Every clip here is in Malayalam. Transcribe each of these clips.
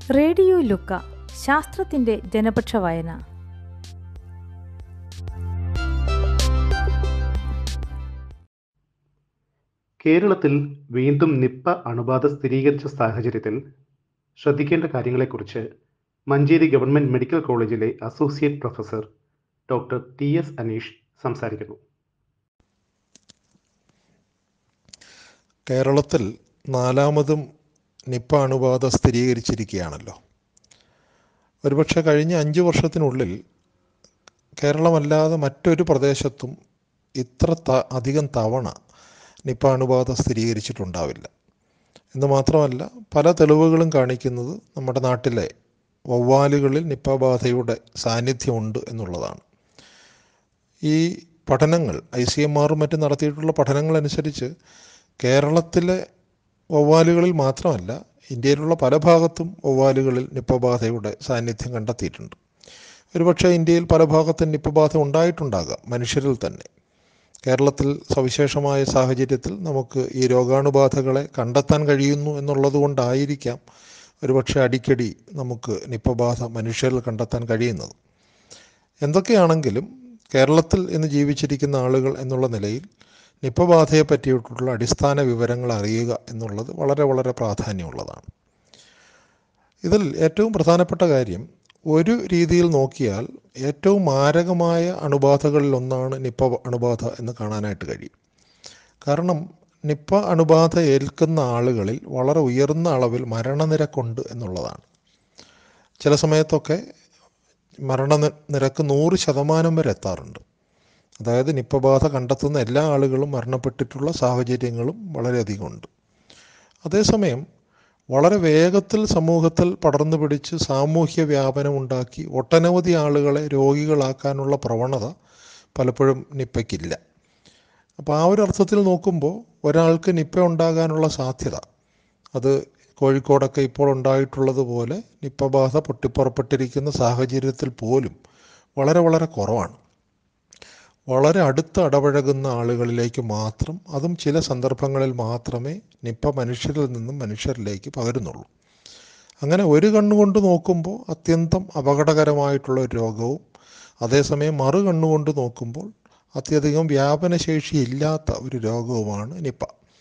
റേഡിയോ ലുക്ക ശാസ്ത്രത്തിന്റെ ജനപക്ഷ വായന കേരളത്തിൽ വീണ്ടും നിപ്പ അണുബാധ സ്ഥിരീകരിച്ച സാഹചര്യത്തിൽ ശ്രദ്ധിക്കേണ്ട കാര്യങ്ങളെക്കുറിച്ച് മഞ്ചേരി ഗവൺമെന്റ് മെഡിക്കൽ കോളേജിലെ associate professor doctor T S Aneesh സംസാരിക്കുന്നു കേരളത്തിൽ നാലാമതും നിപ്പ അണുബാധ സ്ഥിരീകരിച്ചിരിക്കുകയാണല്ലോ ഒരുപക്ഷെ കഴിഞ്ഞ അഞ്ച് വർഷത്തിനുള്ളിൽ കേരളമല്ലാതെ മറ്റൊരു പ്രദേശത്തും ഇത്ര ത അധികം തവണ നിപ്പ അണുബാധ സ്ഥിരീകരിച്ചിട്ടുണ്ടാവില്ല എന്ന് മാത്രമല്ല പല തെളിവുകളും കാണിക്കുന്നത് നമ്മുടെ നാട്ടിലെ വവ്വാലുകളിൽ നിപ്പ ബാധയുടെ സാന്നിധ്യമുണ്ട് എന്നുള്ളതാണ് ഈ പഠനങ്ങൾ ഐ സി എം ആറും മറ്റും നടത്തിയിട്ടുള്ള പഠനങ്ങളനുസരിച്ച് കേരളത്തിലെ വവ്വാലുകളിൽ മാത്രമല്ല ഇന്ത്യയിലുള്ള പല ഭാഗത്തും വവ്വാലുകളിൽ നിപ്പ ബാധയുടെ സാന്നിധ്യം കണ്ടെത്തിയിട്ടുണ്ട് ഒരുപക്ഷെ ഇന്ത്യയിൽ പല ഭാഗത്തും നിപ്പ ബാധ ഉണ്ടായിട്ടുണ്ടാകാം മനുഷ്യരിൽ തന്നെ കേരളത്തിൽ സവിശേഷമായ സാഹചര്യത്തിൽ നമുക്ക് ഈ രോഗാണുബാധകളെ കണ്ടെത്താൻ കഴിയുന്നു എന്നുള്ളത് കൊണ്ടായിരിക്കാം ഒരുപക്ഷെ അടിക്കടി നമുക്ക് നിപ്പ ബാധ മനുഷ്യരിൽ കണ്ടെത്താൻ കഴിയുന്നത് എന്തൊക്കെയാണെങ്കിലും കേരളത്തിൽ ഇന്ന് ജീവിച്ചിരിക്കുന്ന ആളുകൾ എന്നുള്ള നിലയിൽ നിപ്പ ബാധയെ പറ്റിയിട്ടുള്ള അടിസ്ഥാന വിവരങ്ങൾ അറിയുക എന്നുള്ളത് വളരെ വളരെ പ്രാധാന്യമുള്ളതാണ് ഇതിൽ ഏറ്റവും പ്രധാനപ്പെട്ട കാര്യം ഒരു രീതിയിൽ നോക്കിയാൽ ഏറ്റവും മാരകമായ അണുബാധകളിൽ ഒന്നാണ് നിപ്പ അണുബാധ എന്ന് കാണാനായിട്ട് കഴിയും കാരണം നിപ്പ അണുബാധ ഏൽക്കുന്ന ആളുകളിൽ വളരെ ഉയർന്ന അളവിൽ മരണനിരക്കുണ്ട് എന്നുള്ളതാണ് ചില സമയത്തൊക്കെ മരണ നിരക്ക് നൂറ് ശതമാനം വരെ എത്താറുണ്ട് അതായത് നിപ്പ ബാധ കണ്ടെത്തുന്ന എല്ലാ ആളുകളും മരണപ്പെട്ടിട്ടുള്ള സാഹചര്യങ്ങളും വളരെയധികം ഉണ്ട് അതേസമയം വളരെ വേഗത്തിൽ സമൂഹത്തിൽ പടർന്നു പിടിച്ച് സാമൂഹ്യ വ്യാപനം ഉണ്ടാക്കി ഒട്ടനവധി ആളുകളെ രോഗികളാക്കാനുള്ള പ്രവണത പലപ്പോഴും നിപ്പയ്ക്കില്ല അപ്പോൾ ആ ഒരു അർത്ഥത്തിൽ നോക്കുമ്പോൾ ഒരാൾക്ക് നിപ്പ ഉണ്ടാകാനുള്ള സാധ്യത അത് കോഴിക്കോടൊക്കെ ഇപ്പോൾ ഉണ്ടായിട്ടുള്ളതുപോലെ നിപ്പ ബാധ പൊട്ടിപ്പുറപ്പെട്ടിരിക്കുന്ന സാഹചര്യത്തിൽ പോലും വളരെ വളരെ കുറവാണ് വളരെ അടുത്ത് ഇടപഴകുന്ന ആളുകളിലേക്ക് മാത്രം അതും ചില സന്ദർഭങ്ങളിൽ മാത്രമേ നിപ്പ മനുഷ്യരിൽ നിന്നും മനുഷ്യരിലേക്ക് പകരുന്നുള്ളൂ അങ്ങനെ ഒരു കണ്ണുകൊണ്ട് നോക്കുമ്പോൾ അത്യന്തം അപകടകരമായിട്ടുള്ള ഒരു രോഗവും അതേസമയം മറു കണ്ണുകൊണ്ട് നോക്കുമ്പോൾ അത്യധികം വ്യാപനശേഷി ഇല്ലാത്ത ഒരു രോഗവുമാണ് നിപ്പ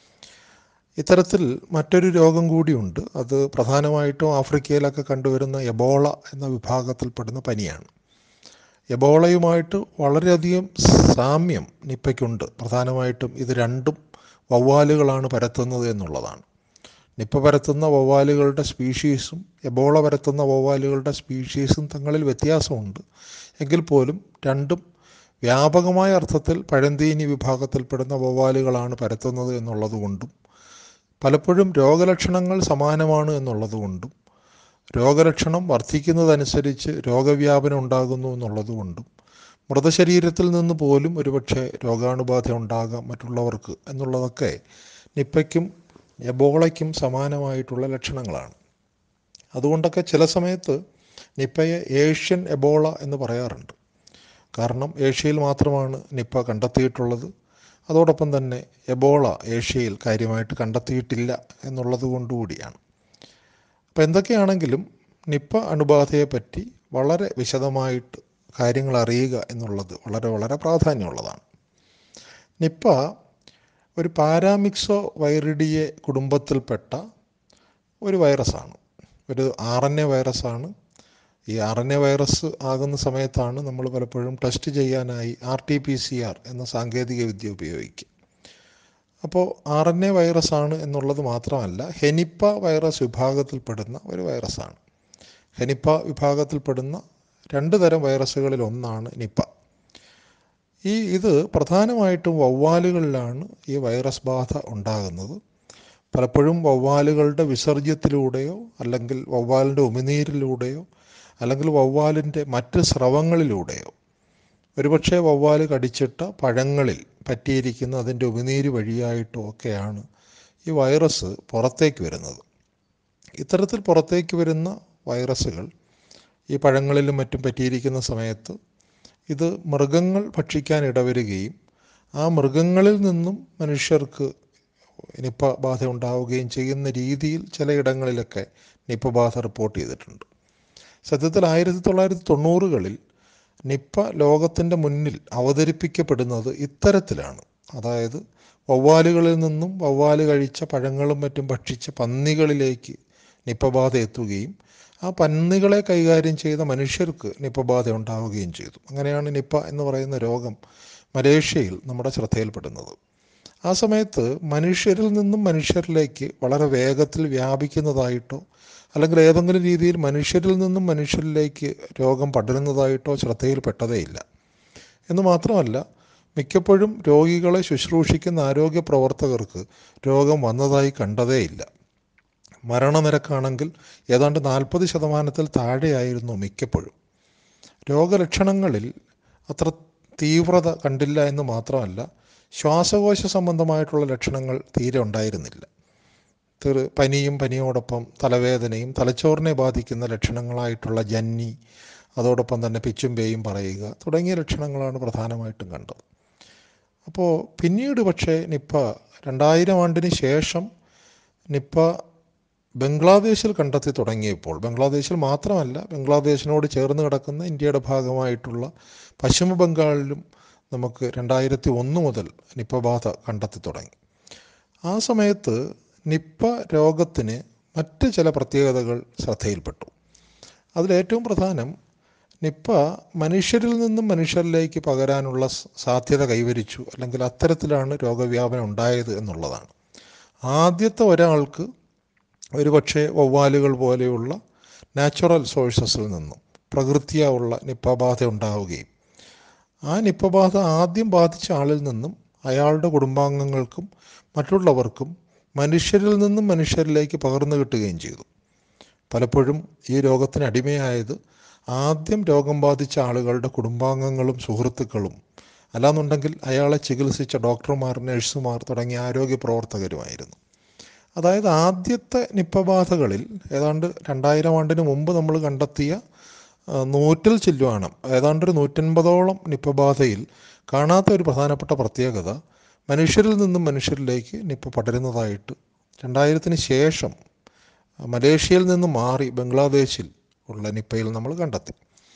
ഇത്തരത്തിൽ മറ്റൊരു രോഗം കൂടിയുണ്ട് അത് പ്രധാനമായിട്ടും ആഫ്രിക്കയിലൊക്കെ കണ്ടുവരുന്ന എബോള എന്ന വിഭാഗത്തിൽപ്പെടുന്ന പനിയാണ് എബോളയുമായിട്ട് വളരെയധികം സാമ്യം നിപ്പയ്ക്കുണ്ട് പ്രധാനമായിട്ടും ഇത് രണ്ടും വവ്വാലുകളാണ് പരത്തുന്നത് എന്നുള്ളതാണ് നിപ്പ പരത്തുന്ന വവ്വാലുകളുടെ സ്പീഷീസും എബോള പരത്തുന്ന വവ്വാലുകളുടെ സ്പീഷീസും തങ്ങളിൽ വ്യത്യാസമുണ്ട് എങ്കിൽ പോലും രണ്ടും വ്യാപകമായ അർത്ഥത്തിൽ പഴന്തീനി വിഭാഗത്തിൽപ്പെടുന്ന വവ്വാലുകളാണ് പരത്തുന്നത് എന്നുള്ളതുകൊണ്ടും പലപ്പോഴും രോഗലക്ഷണങ്ങൾ സമാനമാണ് എന്നുള്ളതുകൊണ്ടും രോഗലക്ഷണം വർദ്ധിക്കുന്നതനുസരിച്ച് രോഗവ്യാപനം ഉണ്ടാകുന്നു എന്നുള്ളതുകൊണ്ടും മൃതശരീരത്തിൽ നിന്ന് പോലും ഒരുപക്ഷെ രോഗാണുബാധ ഉണ്ടാകാം മറ്റുള്ളവർക്ക് എന്നുള്ളതൊക്കെ നിപ്പയ്ക്കും എബോളയ്ക്കും സമാനമായിട്ടുള്ള ലക്ഷണങ്ങളാണ് അതുകൊണ്ടൊക്കെ ചില സമയത്ത് നിപ്പയെ ഏഷ്യൻ എബോള എന്ന് പറയാറുണ്ട് കാരണം ഏഷ്യയിൽ മാത്രമാണ് നിപ്പ കണ്ടെത്തിയിട്ടുള്ളത് അതോടൊപ്പം തന്നെ എബോള ഏഷ്യയിൽ കാര്യമായിട്ട് കണ്ടെത്തിയിട്ടില്ല എന്നുള്ളത് കൊണ്ടുകൂടിയാണ് അപ്പോൾ എന്തൊക്കെയാണെങ്കിലും നിപ്പ അണുബാധയെപ്പറ്റി വളരെ വിശദമായിട്ട് കാര്യങ്ങൾ അറിയുക എന്നുള്ളത് വളരെ വളരെ പ്രാധാന്യമുള്ളതാണ് നിപ്പ ഒരു പാരാമിക്സോ വൈറിഡിയെ കുടുംബത്തിൽപ്പെട്ട ഒരു വൈറസാണ് ഒരു ആർ എൻ എ വൈറസാണ് ഈ ആർ എൻ എ വൈറസ് ആകുന്ന സമയത്താണ് നമ്മൾ പലപ്പോഴും ടെസ്റ്റ് ചെയ്യാനായി R T P C R എന്ന സാങ്കേതിക വിദ്യ ഉപയോഗിക്കുക അപ്പോൾ ആർ എൻ എ വൈറസാണ് എന്നുള്ളത് മാത്രമല്ല ഹെനിപ്പ വൈറസ് വിഭാഗത്തിൽപ്പെടുന്ന ഒരു വൈറസാണ് ഹെനിപ്പ വിഭാഗത്തിൽപ്പെടുന്ന രണ്ട് തരം വൈറസുകളിൽ ഒന്നാണ് നിപ്പ ഈ ഇത് പ്രധാനമായിട്ടും വവ്വാലുകളിലാണ് ഈ വൈറസ് ബാധ ഉണ്ടാകുന്നത് പലപ്പോഴും വവ്വാലുകളുടെ വിസർജ്യത്തിലൂടെയോ അല്ലെങ്കിൽ വവ്വാലിൻ്റെ ഉമിനീരിലൂടെയോ അല്ലെങ്കിൽ വവ്വാലിൻ്റെ മറ്റ് സ്രവങ്ങളിലൂടെയോ ഒരുപക്ഷെ വവ്വാല് കടിച്ചിട്ട പഴങ്ങളിൽ പറ്റിയിരിക്കുന്ന അതിൻ്റെ ഉമിനീര് വഴിയായിട്ടും ഒക്കെയാണ് ഈ വൈറസ് പുറത്തേക്ക് വരുന്നത് ഇത്തരത്തിൽ പുറത്തേക്ക് വരുന്ന വൈറസുകൾ ഈ പഴങ്ങളിലും മറ്റും പറ്റിയിരിക്കുന്ന സമയത്ത് ഇത് മൃഗങ്ങൾ ഭക്ഷിക്കാൻ ഇടവരികയും ആ മൃഗങ്ങളിൽ നിന്നും മനുഷ്യർക്ക് നിപ്പ ബാധ ഉണ്ടാവുകയും ചെയ്യുന്ന രീതിയിൽ ചിലയിടങ്ങളിലൊക്കെ നിപ്പ ബാധ റിപ്പോർട്ട് ചെയ്തിട്ടുണ്ട് സത്യത്തിൽ ആയിരത്തി തൊള്ളായിരത്തി തൊണ്ണൂറുകളിൽ നിപ്പ ലോകത്തിൻ്റെ മുന്നിൽ അവതരിപ്പിക്കപ്പെടുന്നത് ഇത്തരത്തിലാണ് അതായത് വവ്വാലുകളിൽ നിന്നും വവ്വാല് കഴിച്ച പഴങ്ങളും മറ്റും ഭക്ഷിച്ച പന്നികളിലേക്ക് നിപ്പ ബാധ എത്തുകയും ആ പന്നികളെ കൈകാര്യം ചെയ്ത മനുഷ്യർക്ക് നിപ്പ ബാധ ഉണ്ടാവുകയും ചെയ്തു അങ്ങനെയാണ് നിപ്പ എന്ന് പറയുന്ന രോഗം മലേഷ്യയിൽ നമ്മുടെ ശ്രദ്ധയിൽപ്പെടുന്നത് ആ സമയത്ത് മനുഷ്യരിൽ നിന്നും മനുഷ്യരിലേക്ക് വളരെ വേഗത്തിൽ വ്യാപിക്കുന്നതായിട്ടോ അല്ലെങ്കിൽ ഏതെങ്കിലും രീതിയിൽ മനുഷ്യരിൽ നിന്നും മനുഷ്യരിലേക്ക് രോഗം പടരുന്നതായിട്ടോ ശ്രദ്ധയിൽപ്പെട്ടതേയില്ല എന്ന് മാത്രമല്ല മിക്കപ്പോഴും രോഗികളെ ശുശ്രൂഷിക്കുന്ന ആരോഗ്യ പ്രവർത്തകർക്ക് രോഗം വന്നതായി കണ്ടതേയില്ല മരണനിരക്കാണെങ്കിൽ ഏതാണ്ട് നാൽപ്പത് ശതമാനത്തിൽ താഴെയായിരുന്നു മിക്കപ്പോഴും രോഗലക്ഷണങ്ങളിൽ അത്ര തീവ്രത കണ്ടില്ല എന്ന് മാത്രമല്ല ശ്വാസകോശ സംബന്ധമായിട്ടുള്ള ലക്ഷണങ്ങൾ തീരെ ഉണ്ടായിരുന്നില്ല തീർ പനിയും പനിയോടൊപ്പം തലവേദനയും തലച്ചോറിനെ ബാധിക്കുന്ന ലക്ഷണങ്ങളായിട്ടുള്ള ജന്നി അതോടൊപ്പം തന്നെ പിച്ചും പേയും പറയുക തുടങ്ങിയ ലക്ഷണങ്ങളാണ് പ്രധാനമായിട്ടും കണ്ടത് അപ്പോൾ പിന്നീട് പക്ഷേ നിപ്പ രണ്ടായിരം ആണ്ടിന് ശേഷം നിപ്പ ബംഗ്ലാദേശിൽ കണ്ടെത്തി തുടങ്ങിയപ്പോൾ ബംഗ്ലാദേശിൽ മാത്രമല്ല ബംഗ്ലാദേശിനോട് ചേർന്ന് കിടക്കുന്ന ഇന്ത്യയുടെ ഭാഗമായിട്ടുള്ള പശ്ചിമ ബംഗാളിലും നമുക്ക് രണ്ടായിരത്തി ഒന്ന് മുതൽ നിപ്പ ബാധ കണ്ടെത്തി തുടങ്ങി ആ സമയത്ത് നിപ്പ രോഗത്തിന് മറ്റ് ചില പ്രത്യേകതകൾ ശ്രദ്ധയിൽപ്പെട്ടു അതിലേറ്റവും പ്രധാനം നിപ്പ മനുഷ്യരിൽ നിന്നും മനുഷ്യരിലേക്ക് പകരാനുള്ള സാധ്യത കൈവരിച്ചു അല്ലെങ്കിൽ അത്തരത്തിലാണ് രോഗവ്യാപനം ഉണ്ടായത് എന്നുള്ളതാണ് ആദ്യത്തെ ഒരാൾക്ക് ഒരുപക്ഷെ വവ്വാലുകൾ പോലെയുള്ള നാച്ചുറൽ സോഴ്സസിൽ നിന്നും പ്രകൃതിയാ ഉള്ള നിപ്പ ബാധ ഉണ്ടാവുകയും ആ നിപ്പ ബാധ ആദ്യം ബാധിച്ച ആളിൽ നിന്നും അയാളുടെ കുടുംബാംഗങ്ങൾക്കും മറ്റുള്ളവർക്കും മനുഷ്യരിൽ നിന്നും മനുഷ്യരിലേക്ക് പകർന്നു കിട്ടുകയും ചെയ്തു പലപ്പോഴും ഈ രോഗത്തിന് അടിമയായത് ആദ്യം രോഗം ബാധിച്ച ആളുകളുടെ കുടുംബാംഗങ്ങളും സുഹൃത്തുക്കളും അല്ലാന്നുണ്ടെങ്കിൽ അയാളെ ചികിത്സിച്ച ഡോക്ടർമാർ നഴ്സുമാർ തുടങ്ങിയ ആരോഗ്യ പ്രവർത്തകരുമായിരുന്നു അതായത് ആദ്യത്തെ നിപ്പബാധകളിൽ ഏതാണ്ട് രണ്ടായിരം ആണ്ടിന് മുമ്പ് നമ്മൾ കണ്ടെത്തിയ നൂറ്റിൽ ചില്ലുവാണം ഏതാണ്ട് ഒരു നൂറ്റൻപതോളം നിപ്പബാധയിൽ കാണാത്ത ഒരു പ്രധാനപ്പെട്ട പ്രത്യേകത മനുഷ്യരിൽ നിന്നും മനുഷ്യരിലേക്ക് നിപ്പ പടരുന്നതായിട്ട് രണ്ടായിരത്തിന് ശേഷം മലേഷ്യയിൽ നിന്ന് മാറി ബംഗ്ലാദേശിൽ ഉള്ള നിപ്പയിൽ നമ്മൾ കണ്ടെത്തി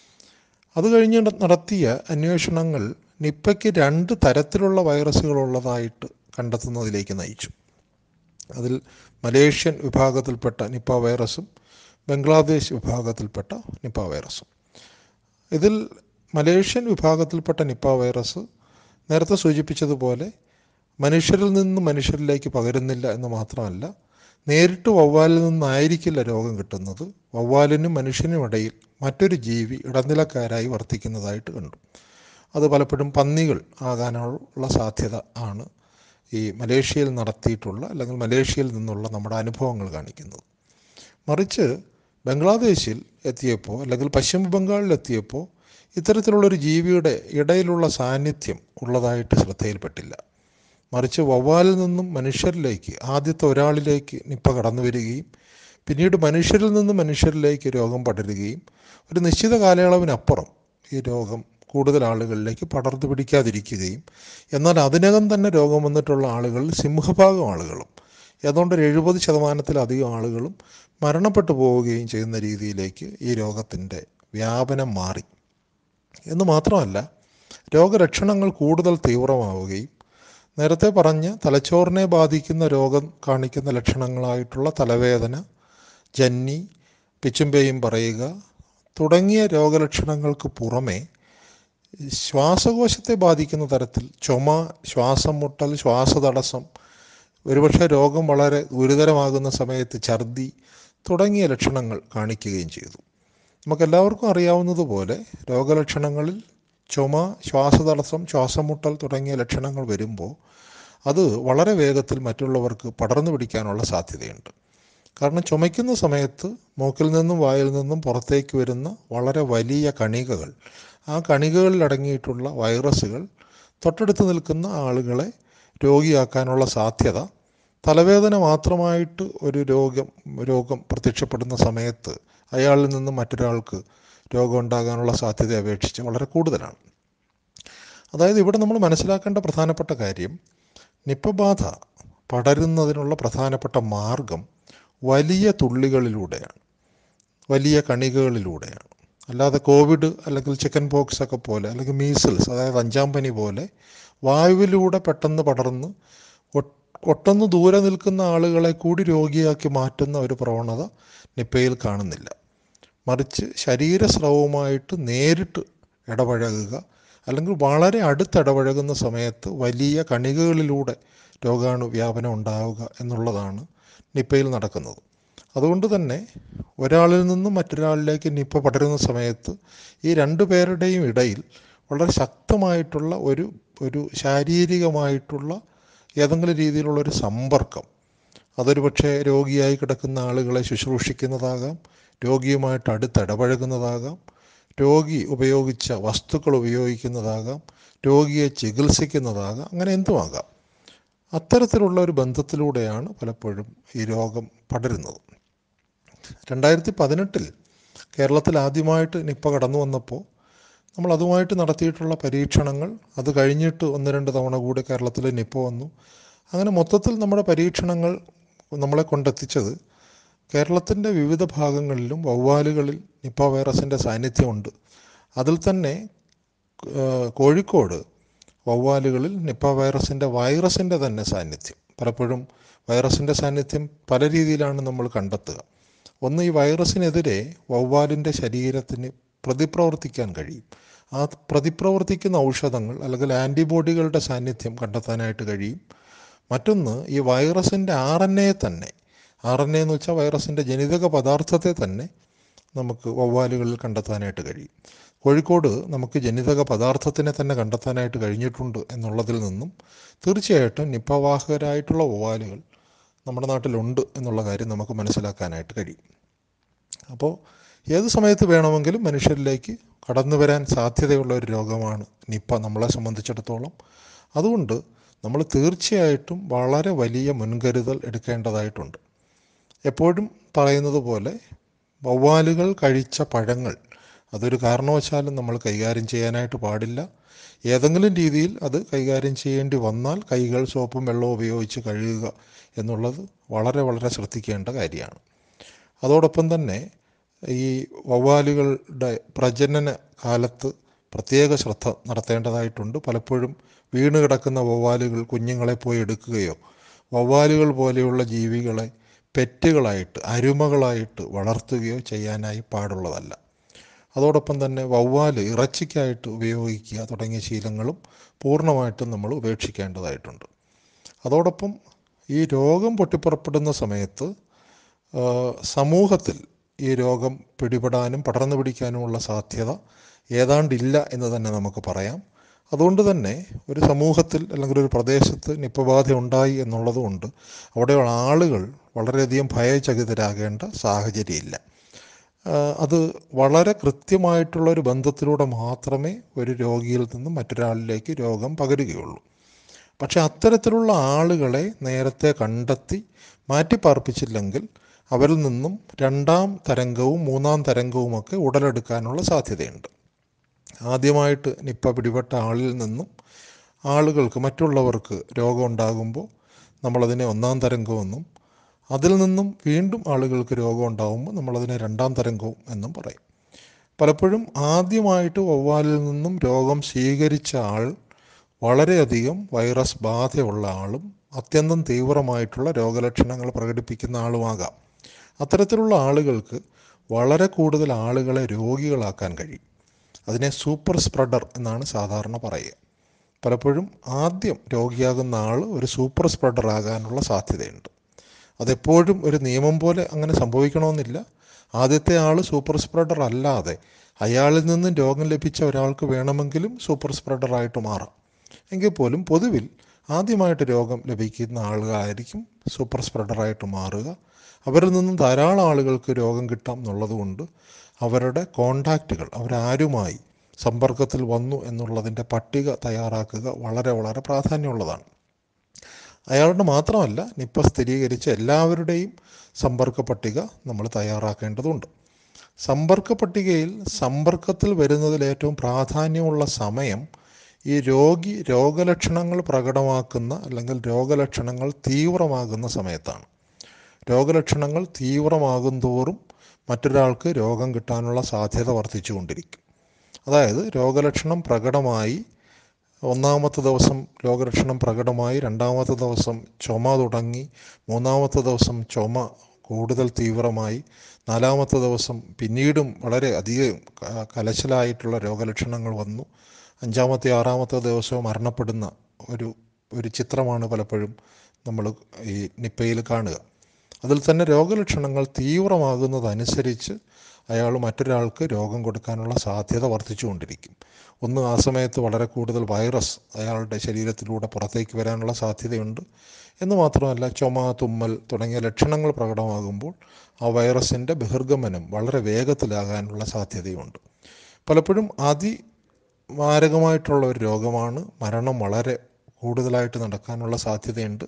അത് കഴിഞ്ഞ് നടത്തിയ അന്വേഷണങ്ങൾ നിപ്പയ്ക്ക് രണ്ട് തരത്തിലുള്ള വൈറസുകളുള്ളതായിട്ട് കണ്ടെത്തുന്നതിലേക്ക് നയിച്ചു അതിൽ മലേഷ്യൻ വിഭാഗത്തിൽപ്പെട്ട നിപ്പ വൈറസും ബംഗ്ലാദേശ് വിഭാഗത്തിൽപ്പെട്ട നിപ്പ വൈറസും ഇതിൽ മലേഷ്യൻ വിഭാഗത്തിൽപ്പെട്ട നിപ്പ വൈറസ് നേരത്തെ സൂചിപ്പിച്ചതുപോലെ മനുഷ്യരിൽ നിന്ന് മനുഷ്യരിലേക്ക് പകരുന്നില്ല എന്ന് മാത്രമല്ല നേരിട്ട് വവ്വാലിൽ നിന്നായിരിക്കില്ല രോഗം കിട്ടുന്നത് വവ്വാലിനും മനുഷ്യനും ഇടയിൽ മറ്റൊരു ജീവി ഇടനിലക്കാരായി വർത്തിക്കുന്നതായിട്ട് കണ്ടു അത് പലപ്പോഴും പന്നികൾ ആകാനുള്ള സാധ്യത ആണ് ഈ മലേഷ്യയിൽ നടത്തിയിട്ടുള്ള അല്ലെങ്കിൽ മലേഷ്യയിൽ നിന്നുള്ള നമ്മുടെ അനുഭവങ്ങൾ കാണിക്കുന്നത് മറിച്ച് ബംഗ്ലാദേശിൽ എത്തിയപ്പോൾ അല്ലെങ്കിൽ പശ്ചിമ ബംഗാളിൽ എത്തിയപ്പോൾ ഇത്തരത്തിലുള്ളൊരു ജീവിയുടെ ഇടയിലുള്ള സാന്നിധ്യം ഉള്ളതായിട്ട് ശ്രദ്ധയിൽപ്പെട്ടില്ല മറിച്ച് വവ്വാലിൽ നിന്നും മനുഷ്യരിലേക്ക് ആദ്യത്തെ ഒരാളിലേക്ക് നിപ്പ കടന്നു വരികയും പിന്നീട് മനുഷ്യരിൽ നിന്നും മനുഷ്യരിലേക്ക് രോഗം പടരുകയും ഒരു നിശ്ചിത കാലയളവിനപ്പുറം ഈ രോഗം കൂടുതൽ ആളുകളിലേക്ക് പടർന്നു പിടിക്കാതിരിക്കുകയും എന്നാൽ അതിനകം തന്നെ രോഗം വന്നിട്ടുള്ള ആളുകളിൽ സിംഹഭാഗം ആളുകളും ഏതാണ്ട് ഒരു എഴുപത് ശതമാനത്തിലധികം ആളുകളും മരണപ്പെട്ടു പോവുകയും ചെയ്യുന്ന രീതിയിലേക്ക് ഈ രോഗത്തിൻ്റെ വ്യാപനം മാറി എന്ന് മാത്രമല്ല രോഗലക്ഷണങ്ങൾ കൂടുതൽ തീവ്രമാവുകയും നേരത്തെ പറഞ്ഞ തലച്ചോറിനെ ബാധിക്കുന്ന രോഗം കാണിക്കുന്ന ലക്ഷണങ്ങളായിട്ടുള്ള തലവേദന ജന്നി പിച്ചുംപേയും പറയുക തുടങ്ങിയ രോഗലക്ഷണങ്ങൾക്ക് പുറമെ ശ്വാസകോശത്തെ ബാധിക്കുന്ന തരത്തിൽ ചുമ ശ്വാസം മുട്ടൽ ശ്വാസതടസ്സം ഒരുപക്ഷെ രോഗം വളരെ ഗുരുതരമാകുന്ന സമയത്ത് ഛർദി തുടങ്ങിയ ലക്ഷണങ്ങൾ കാണിക്കുകയും ചെയ്തു നമുക്കെല്ലാവർക്കും അറിയാവുന്നതുപോലെ രോഗലക്ഷണങ്ങളിൽ ചുമ ശ്വാസതടസ്സം ശ്വാസം മുട്ടൽ തുടങ്ങിയ ലക്ഷണങ്ങൾ വരുമ്പോൾ അത് വളരെ വേഗത്തിൽ മറ്റുള്ളവർക്ക് പടർന്നു പിടിക്കാനുള്ള സാധ്യതയുണ്ട് കാരണം ചുമയ്ക്കുന്ന സമയത്ത് മൂക്കിൽ നിന്നും വായിൽ നിന്നും പുറത്തേക്ക് വരുന്ന വളരെ വലിയ കണികകൾ ആ കണികകളിൽ അടങ്ങിയിട്ടുള്ള വൈറസുകൾ തൊട്ടടുത്ത് നിൽക്കുന്ന ആളുകളെ രോഗിയാക്കാനുള്ള സാധ്യത തലവേദന മാത്രമായിട്ട് ഒരു രോഗം രോഗം പ്രത്യക്ഷപ്പെടുന്ന സമയത്ത് അയാളിൽ നിന്നും മറ്റൊരാൾക്ക് രോഗം ഉണ്ടാകാനുള്ള സാധ്യത അപേക്ഷിച്ച് വളരെ കൂടുതലാണ് അതായത് ഇവിടെ നമ്മൾ മനസ്സിലാക്കേണ്ട പ്രധാനപ്പെട്ട കാര്യം നിപ്പബാധ പടരുന്നതിനുള്ള പ്രധാനപ്പെട്ട മാർഗം വലിയ തുള്ളികളിലൂടെയാണ് വലിയ കണികകളിലൂടെയാണ് അല്ലാതെ കോവിഡ് അല്ലെങ്കിൽ ചിക്കൻ പോക്സ് ഒക്കെ പോലെ അല്ലെങ്കിൽ മീസിൽസ് അതായത് അഞ്ചാം പനി പോലെ വായുവിലൂടെ പെട്ടെന്ന് പടർന്ന് ഒ- ഒട്ടൊന്ന് ദൂരെ നിൽക്കുന്ന ആളുകളെ കൂടി രോഗിയാക്കി മാറ്റുന്ന ഒരു പ്രവണത നിപ്പയിൽ കാണുന്നില്ല മറിച്ച് ശരീരസ്രവവുമായിട്ട് നേരിട്ട് ഇടപഴകുക അല്ലെങ്കിൽ വളരെ അടുത്തിടപഴകുന്ന സമയത്ത് വലിയ കണികകളിലൂടെ രോഗാണു വ്യാപനം ഉണ്ടാവുക എന്നുള്ളതാണ് നിപ്പയിൽ നടക്കുന്നത് അതുകൊണ്ട് തന്നെ ഒരാളിൽ നിന്നും മറ്റൊരാളിലേക്ക് നിപ്പ പടരുന്ന സമയത്ത് ഈ രണ്ടു പേരുടെയും ഇടയിൽ വളരെ ശക്തമായിട്ടുള്ള ഒരു ഒരു ശാരീരികമായിട്ടുള്ള ഏതെങ്കിലും രീതിയിലുള്ള ഒരു സമ്പർക്കം അതൊരു പക്ഷേ രോഗിയായി കിടക്കുന്ന ആളുകളെ ശുശ്രൂഷിക്കുന്നതാകാം രോഗിയുമായിട്ട് അടുത്തിടപഴകുന്നതാകാം രോഗി ഉപയോഗിച്ച വസ്തുക്കൾ ഉപയോഗിക്കുന്നതാകാം രോഗിയെ ചികിത്സിക്കുന്നതാകാം അങ്ങനെ എന്തുമാകാം അത്തരത്തിലുള്ള ഒരു ബന്ധത്തിലൂടെയാണ് പലപ്പോഴും ഈ രോഗം പടരുന്നത് രണ്ടായിരത്തി പതിനെട്ടിൽ കേരളത്തിൽ ആദ്യമായിട്ട് നിപ്പ കടന്നു വന്നപ്പോൾ നമ്മൾ അതുമായിട്ട് നടത്തിയിട്ടുള്ള പരീക്ഷണങ്ങൾ അത് കഴിഞ്ഞിട്ട് ഒന്ന് രണ്ട് തവണ കൂടി കേരളത്തിൽ നിപ്പ വന്നു അങ്ങനെ മൊത്തത്തിൽ നമ്മുടെ പരീക്ഷണങ്ങൾ നമ്മളെ കൊണ്ടെത്തിച്ചത് കേരളത്തിൻ്റെ വിവിധ ഭാഗങ്ങളിലും വവ്വാലുകളിൽ നിപ്പ വൈറസിൻ്റെ സാന്നിധ്യമുണ്ട് അതിൽ തന്നെ ഏഹ്, കോഴിക്കോട് വവ്വാലുകളിൽ നിപ്പ വൈറസിൻ്റെ വൈറസിൻ്റെ തന്നെ സാന്നിധ്യം പലപ്പോഴും വൈറസിൻ്റെ സാന്നിധ്യം പല രീതിയിലാണ് നമ്മൾ കണ്ടെത്തുക ഒന്ന് ഈ വൈറസിനെതിരെ വവ്വാലിൻ്റെ ശരീരത്തിന് പ്രതിപ്രവർത്തിക്കാൻ കഴിയും ആ പ്രതിപ്രവർത്തിക്കുന്ന ഔഷധങ്ങൾ അല്ലെങ്കിൽ ആൻറ്റിബോഡികളുടെ സാന്നിധ്യം കണ്ടെത്താനായിട്ട് കഴിയും മറ്റൊന്ന് ഈ വൈറസിൻ്റെ ആർ എൻ എ തന്നെ ആർ എൻ എ എന്ന് വെച്ചാൽ വൈറസിൻ്റെ ജനിതക പദാർത്ഥത്തെ തന്നെ നമുക്ക് വവ്വാലുകളിൽ കണ്ടെത്താനായിട്ട് കഴിയും കോഴിക്കോട് നമുക്ക് ജനിതക പദാർത്ഥത്തിനെ തന്നെ കണ്ടെത്താനായിട്ട് കഴിഞ്ഞിട്ടുണ്ട് എന്നുള്ളതിൽ നിന്നും തീർച്ചയായിട്ടും നിപ്പവാഹകരായിട്ടുള്ള വവ്വാലുകൾ നമ്മുടെ നാട്ടിലുണ്ട് എന്നുള്ള കാര്യം നമുക്ക് മനസ്സിലാക്കാനായിട്ട് കഴിയും അപ്പോൾ ഏത് സമയത്ത് വേണമെങ്കിലും മനുഷ്യരിലേക്ക് കടന്നു വരാൻ സാധ്യതയുള്ള ഒരു രോഗമാണ് നിപ്പ നമ്മളെ സംബന്ധിച്ചിടത്തോളം അതുകൊണ്ട് നമ്മൾ തീർച്ചയായിട്ടും വളരെ വലിയ മുൻകരുതൽ എടുക്കേണ്ടതായിട്ടുണ്ട് എപ്പോഴും പറയുന്നത് പോലെ വവ്വാലുകൾ കഴിച്ച പഴങ്ങൾ അതൊരു കാരണവശാലും നമ്മൾ കൈകാര്യം ചെയ്യാനായിട്ട് പാടില്ല ഏതെങ്കിലും രീതിയിൽ അത് കൈകാര്യം ചെയ്യേണ്ടി വന്നാൽ കൈകൾ സോപ്പും വെള്ളവും ഉപയോഗിച്ച് കഴുകുക എന്നുള്ളത് വളരെ വളരെ ശ്രദ്ധിക്കേണ്ട കാര്യമാണ് അതോടൊപ്പം തന്നെ ഈ വവ്വാലുകളുടെ പ്രജനന കാലത്ത് പ്രത്യേക ശ്രദ്ധ നടത്തേണ്ടതായിട്ടുണ്ട് പലപ്പോഴും വീണ് കിടക്കുന്ന വവ്വാലുകൾ കുഞ്ഞുങ്ങളെ പോയി എടുക്കുകയോ വവ്വാലുകൾ പോലെയുള്ള ജീവികളെ പെറ്റുകളായിട്ട് അരുമകളായിട്ട് വളർത്തുകയോ ചെയ്യാനായി പാടുള്ളതല്ല അതോടൊപ്പം തന്നെ വവ്വാല് ഇറച്ചിക്കായിട്ട് ഉപയോഗിക്കുക തുടങ്ങിയ ശീലങ്ങളും പൂർണ്ണമായിട്ടും നമ്മൾ ഉപേക്ഷിക്കേണ്ടതായിട്ടുണ്ട് അതോടൊപ്പം ഈ രോഗം പൊട്ടിപ്പുറപ്പെടുന്ന സമയത്ത് ആ, സമൂഹത്തിൽ ഈ രോഗം പിടിപെടാനും പടർന്നു പിടിക്കാനുമുള്ള സാധ്യത ഏതാണ്ടില്ല എന്ന് തന്നെ നമുക്ക് പറയാം അതുകൊണ്ട് തന്നെ ഒരു സമൂഹത്തിൽ അല്ലെങ്കിൽ ഒരു പ്രദേശത്ത് നിപ്പബാധ ഉണ്ടായി എന്നുള്ളതുകൊണ്ട് അവിടെയുള്ള ആളുകൾ വളരെയധികം ഭയചകിതരാകേണ്ട സാഹചര്യമില്ല ആ, അത് വളരെ കൃത്യമായിട്ടുള്ള ഒരു ബന്ധത്തിലൂടെ മാത്രമേ ഒരു രോഗിയിൽ നിന്നും മറ്റൊരാളിലേക്ക് രോഗം പകരുകയുള്ളൂ പക്ഷെ അത്തരത്തിലുള്ള ആളുകളെ നേരത്തെ കണ്ടെത്തി മാറ്റിപ്പാർപ്പിച്ചില്ലെങ്കിൽ അവരിൽ നിന്നും രണ്ടാം തരംഗവും മൂന്നാം തരംഗവുമൊക്കെ ഉടലെടുക്കാനുള്ള സാധ്യതയുണ്ട് ആദ്യമായിട്ട് നിപ്പ പിടിപെട്ട ആളിൽ നിന്നും ആളുകൾക്ക് മറ്റുള്ളവർക്ക് രോഗം ഉണ്ടാകുമ്പോൾ നമ്മളതിനെ ഒന്നാം തരംഗമെന്നും അതിൽ നിന്നും വീണ്ടും ആളുകൾക്ക് രോഗം ഉണ്ടാകുമ്പോൾ നമ്മളതിനെ രണ്ടാം തരംഗവും എന്നും പറയും പലപ്പോഴും ആദ്യമായിട്ട് വവ്വാലിൽ നിന്നും രോഗം സ്വീകരിച്ച ആൾ വളരെയധികം വൈറസ് ബാധയുള്ള ആളും അത്യന്തം തീവ്രമായിട്ടുള്ള രോഗലക്ഷണങ്ങൾ പ്രകടിപ്പിക്കുന്ന ആളുമാകാം അത്തരത്തിലുള്ള ആളുകൾക്ക് വളരെ കൂടുതൽ ആളുകളെ രോഗികളാക്കാൻ കഴിയും അതിനെ സൂപ്പർ സ്പ്രെഡർ എന്നാണ് സാധാരണ പറയുക പലപ്പോഴും ആദ്യം രോഗിയാകുന്ന ആൾ ഒരു സൂപ്പർ സ്പ്രെഡർ ആകാനുള്ള സാധ്യതയുണ്ട് അതെപ്പോഴും ഒരു നിയമം പോലെ അങ്ങനെ സംഭവിക്കണമെന്നില്ല ആദ്യത്തെ ആൾ സൂപ്പർ സ്പ്രെഡർ അല്ലാതെ അയാളിൽ നിന്നും രോഗം ലഭിച്ച ഒരാൾക്ക് വേണമെങ്കിലും സൂപ്പർ സ്പ്രെഡറായിട്ട് മാറാം എങ്കിൽ പോലും പൊതുവിൽ ആദ്യമായിട്ട് രോഗം ലഭിക്കുന്ന ആളുകളായിരിക്കും സൂപ്പർ സ്പ്രെഡറായിട്ട് മാറുക അവരിൽ നിന്നും ധാരാളം ആളുകൾക്ക് രോഗം കിട്ടാം എന്നുള്ളതുകൊണ്ട് അവരുടെ കോണ്ടാക്റ്റുകൾ അവരാരുമായി സമ്പർക്കത്തിൽ വന്നു എന്നുള്ളതിൻ്റെ പട്ടിക തയ്യാറാക്കുക വളരെ വളരെ പ്രാധാന്യമുള്ളതാണ് അയാളുടെ മാത്രമല്ല നിപ്പ സ്ഥിരീകരിച്ച എല്ലാവരുടെയും സമ്പർക്ക പട്ടിക നമ്മൾ തയ്യാറാക്കേണ്ടതുണ്ട് സമ്പർക്ക പട്ടികയിൽ സമ്പർക്കത്തിൽ വരുന്നതിൽ ഏറ്റവും പ്രാധാന്യമുള്ള സമയം ഈ രോഗി രോഗലക്ഷണങ്ങൾ പ്രകടമാക്കുന്ന അല്ലെങ്കിൽ രോഗലക്ഷണങ്ങൾ തീവ്രമാകുന്ന സമയത്താണ് രോഗലക്ഷണങ്ങൾ തീവ്രമാകും തോറും മറ്റൊരാൾക്ക് രോഗം കിട്ടാനുള്ള സാധ്യത വർദ്ധിച്ചുകൊണ്ടിരിക്കും അതായത് രോഗലക്ഷണം പ്രകടമായി ഒന്നാമത്തെ ദിവസം രോഗലക്ഷണം പ്രകടമായി രണ്ടാമത്തെ ദിവസം ചുമ തുടങ്ങി മൂന്നാമത്തെ ദിവസം ചുമ കൂടുതൽ തീവ്രമായി നാലാമത്തെ ദിവസം പിന്നീടും വളരെ അധികം ക- കലശലായിട്ടുള്ള രോഗലക്ഷണങ്ങൾ വന്നു അഞ്ചാമത്തെ ആറാമത്തെ ദിവസവും മരണപ്പെടുന്ന ഒരു ഒരു ചിത്രമാണ് പലപ്പോഴും നമ്മൾ ഈ നിപ്പയിൽ കാണുക അതിൽ തന്നെ രോഗലക്ഷണങ്ങൾ തീവ്രമാകുന്നതനുസരിച്ച് അയാൾ മറ്റൊരാൾക്ക് രോഗം കൊടുക്കാനുള്ള സാധ്യത വർദ്ധിച്ചുകൊണ്ടിരിക്കും ഒന്ന് ആ സമയത്ത് വളരെ കൂടുതൽ വൈറസ് അയാളുടെ ശരീരത്തിലൂടെ പുറത്തേക്ക് വരാനുള്ള സാധ്യതയുണ്ട് എന്ന് മാത്രമല്ല ചുമ തുമ്മൽ തുടങ്ങിയ ലക്ഷണങ്ങൾ പ്രകടമാകുമ്പോൾ ആ വൈറസിൻ്റെ ബഹിർഗമനം വളരെ വേഗത്തിലാകാനുള്ള സാധ്യതയുണ്ട് പലപ്പോഴും അതി മാരകമായിട്ടുള്ള ഒരു രോഗമാണ് മരണം വളരെ കൂടുതലായിട്ട് നടക്കാനുള്ള സാധ്യതയുണ്ട്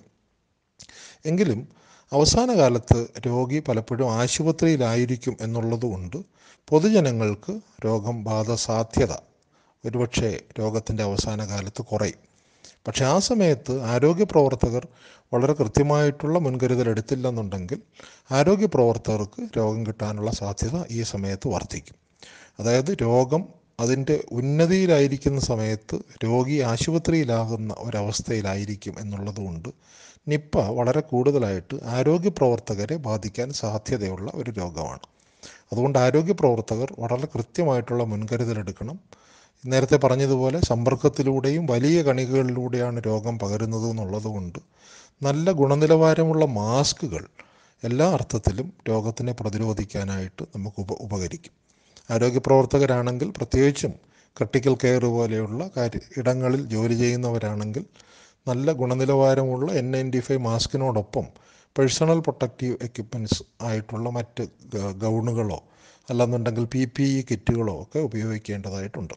എങ്കിലും അവസാന കാലത്ത് രോഗി പലപ്പോഴും ആശുപത്രിയിലായിരിക്കും എന്നുള്ളതുകൊണ്ട് പൊതുജനങ്ങൾക്ക് രോഗം ബാധ സാധ്യത ഒരുപക്ഷെ രോഗത്തിൻ്റെ അവസാന കാലത്ത് കുറയും പക്ഷേ ആ സമയത്ത് ആരോഗ്യ പ്രവർത്തകർ വളരെ കൃത്യമായിട്ടുള്ള മുൻകരുതൽ എടുത്തില്ലെന്നുണ്ടെങ്കിൽ ആരോഗ്യ പ്രവർത്തകർക്ക് രോഗം കിട്ടാനുള്ള സാധ്യത ഈ സമയത്ത് വർദ്ധിക്കും അതായത് രോഗം അതിൻ്റെ ഉന്നതിയിലായിരിക്കുന്ന സമയത്ത് രോഗി ആശുപത്രിയിലാകുന്ന ഒരവസ്ഥയിലായിരിക്കും എന്നുള്ളതുകൊണ്ട് നിപ്പ വളരെ കൂടുതലായിട്ട് ആരോഗ്യ പ്രവർത്തകരെ ബാധിക്കാൻ സാധ്യതയുള്ള ഒരു രോഗമാണ് അതുകൊണ്ട് ആരോഗ്യ പ്രവർത്തകർ വളരെ കൃത്യമായിട്ടുള്ള മുൻകരുതലെടുക്കണം നേരത്തെ പറഞ്ഞതുപോലെ സമ്പർക്കത്തിലൂടെയും വലിയ കണികകളിലൂടെയാണ് രോഗം പകരുന്നത് എന്നുള്ളതുകൊണ്ട് നല്ല ഗുണനിലവാരമുള്ള മാസ്കുകൾ എല്ലാ അർത്ഥത്തിലും രോഗത്തിനെ പ്രതിരോധിക്കാനായിട്ട് നമുക്ക് ഉപ ഉപകരിക്കും ആരോഗ്യ പ്രവർത്തകരാണെങ്കിൽ പ്രത്യേകിച്ചും ക്രിട്ടിക്കൽ കെയർ പോലെയുള്ള കാര്യ ഇടങ്ങളിൽ ജോലി ചെയ്യുന്നവരാണെങ്കിൽ നല്ല ഗുണനിലവാരമുള്ള എൻ നയൻറ്റി ഫൈവ് മാസ്കിനോടൊപ്പം പേഴ്സണൽ പ്രൊട്ടക്റ്റീവ് എക്യുപ്മെൻറ്റ്സ് ആയിട്ടുള്ള മറ്റ് ഗ- ഗൗണുകളോ അല്ലെന്നുണ്ടെങ്കിൽ പി പി ഇ കിറ്റുകളോ ഒക്കെ ഉപയോഗിക്കേണ്ടതായിട്ടുണ്ട്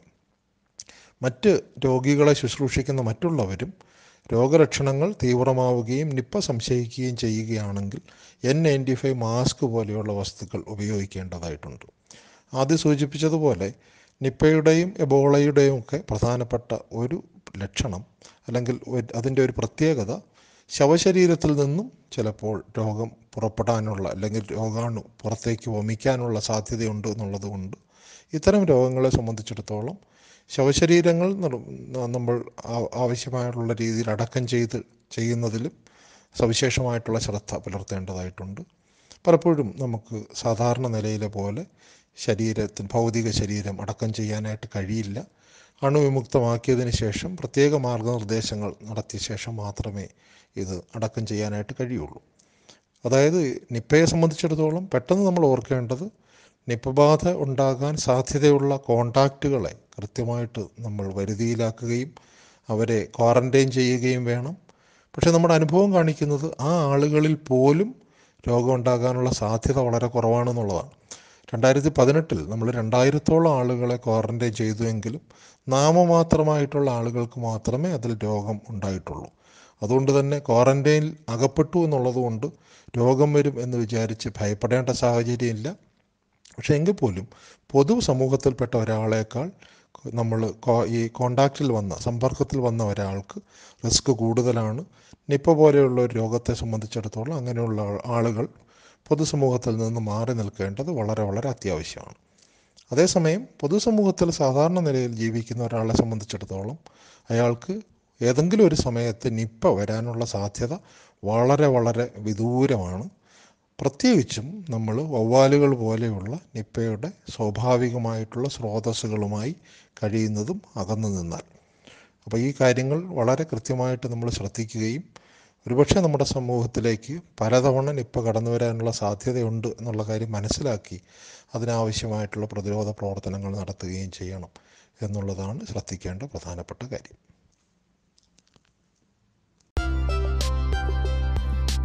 മറ്റ് രോഗികളെ ശുശ്രൂഷിക്കുന്ന മറ്റുള്ളവരും രോഗലക്ഷണങ്ങൾ തീവ്രമാവുകയും നിപ്പ സംശയിക്കുകയും ചെയ്യുകയാണെങ്കിൽ എൻ നയൻറ്റി ഫൈവ് മാസ്ക് പോലെയുള്ള വസ്തുക്കൾ ഉപയോഗിക്കേണ്ടതായിട്ടുണ്ട് ആദ്യം സൂചിപ്പിച്ചതുപോലെ നിപ്പയുടെയും എബോളയുടെയും ഒക്കെ പ്രധാനപ്പെട്ട ഒരു ലക്ഷണം അല്ലെങ്കിൽ ഒരു- അതിൻ്റെ ഒരു പ്രത്യേകത ശവശരീരത്തിൽ നിന്നും ചിലപ്പോൾ രോഗം പുറപ്പെടാനുള്ള അല്ലെങ്കിൽ രോഗാണു പുറത്തേക്ക് വമിക്കാനുള്ള സാധ്യതയുണ്ട് എന്നുള്ളത് കൊണ്ട് ഇത്തരം രോഗങ്ങളെ സംബന്ധിച്ചിടത്തോളം ശവശരീരങ്ങൾ നിർ- നമ്മൾ ആ- ആവശ്യമായിട്ടുള്ള രീതിയിൽ അടക്കം ചെയ്ത് ചെയ്യുന്നതിലും സവിശേഷമായിട്ടുള്ള ശ്രദ്ധ പുലർത്തേണ്ടതായിട്ടുണ്ട് പലപ്പോഴും നമുക്ക് സാധാരണ നിലയിലെ പോലെ ശരീരത്തിന് ഭൗതിക ശരീരം അടക്കം ചെയ്യാനായിട്ട് കഴിയില്ല അണുവിമുക്തമാക്കിയതിന് ശേഷം പ്രത്യേക മാർഗനിർദ്ദേശങ്ങൾ നടത്തിയ ശേഷം മാത്രമേ ഇത് അടക്കം ചെയ്യാനായിട്ട് കഴിയുള്ളൂ അതായത് നിപ്പയെ സംബന്ധിച്ചിടത്തോളം പെട്ടെന്ന് നമ്മൾ ഓർക്കേണ്ടത് നിപ്പ ബാധ ഉണ്ടാകാൻ സാധ്യതയുള്ള കോണ്ടാക്റ്റുകളെ കൃത്യമായിട്ട് നമ്മൾ വരുതിയിലാക്കുകയും അവരെ ക്വാറൻറ്റൈൻ ചെയ്യുകയും വേണം പക്ഷേ നമ്മുടെ അനുഭവം കാണിക്കുന്നത് ആ ആളുകളിൽ പോലും രോഗം ഉണ്ടാകാനുള്ള സാധ്യത വളരെ കുറവാണെന്നുള്ളതാണ് രണ്ടായിരത്തി പതിനെട്ടിൽ നമ്മൾ രണ്ടായിരത്തോളം ആളുകളെ ക്വാറൻറ്റൈൻ ചെയ്തുവെങ്കിലും നാമമാത്രമായിട്ടുള്ള ആളുകൾക്ക് മാത്രമേ അതിൽ രോഗം ഉണ്ടായിട്ടുള്ളൂ അതുകൊണ്ട് തന്നെ ക്വാറൻറ്റൈനിൽ അകപ്പെട്ടു എന്നുള്ളത് കൊണ്ട് രോഗം വരും എന്ന് വിചാരിച്ച് ഭയപ്പെടേണ്ട സാഹചര്യമില്ല പക്ഷേ എങ്കിൽ പോലും പൊതു സമൂഹത്തിൽപ്പെട്ട ഒരാളേക്കാൾ നമ്മൾ ഈ കോണ്ടാക്റ്റിൽ വന്ന സമ്പർക്കത്തിൽ വന്ന ഒരാൾക്ക് റിസ്ക് കൂടുതലാണ് നിപ്പ പോലെയുള്ള ഒരു രോഗത്തെ സംബന്ധിച്ചിടത്തോളം അങ്ങനെയുള്ള ആ- ആളുകൾ പൊതുസമൂഹത്തിൽ നിന്ന് മാറി നിൽക്കേണ്ടത് വളരെ വളരെ അത്യാവശ്യമാണ് അതേസമയം പൊതുസമൂഹത്തിൽ സാധാരണ നിലയിൽ ജീവിക്കുന്ന ഒരാളെ സംബന്ധിച്ചിടത്തോളം അയാൾക്ക് ഏതെങ്കിലും ഒരു സമയത്ത് നിപ്പ വരാനുള്ള സാധ്യത വളരെ വളരെ വിദൂരമാണ് പ്രത്യേകിച്ചും നമ്മൾ വവ്വാലുകൾ പോലെയുള്ള നിപ്പയുടെ സ്വാഭാവികമായിട്ടുള്ള സ്രോതസ്സുകളുമായി കഴിയുന്നതും അകന്നു നിന്നാൽ അപ്പോൾ ഈ കാര്യങ്ങൾ വളരെ കൃത്യമായിട്ട് നമ്മൾ ശ്രദ്ധിക്കുകയും ഒരുപക്ഷെ നമ്മുടെ സമൂഹത്തിലേക്ക് പലതവണ നിപ്പ കടന്നു വരാനുള്ള സാധ്യതയുണ്ട് എന്നുള്ള കാര്യം മനസ്സിലാക്കി അതിനാവശ്യമായിട്ടുള്ള പ്രതിരോധ പ്രവർത്തനങ്ങൾ നടത്തുകയും ചെയ്യണം എന്നുള്ളതാണ് ശ്രദ്ധിക്കേണ്ട പ്രധാനപ്പെട്ട കാര്യം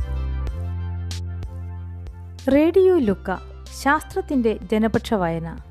റേഡിയോ ലുക്ക ശാസ്ത്രത്തിന്റെ ജനപക്ഷ വായന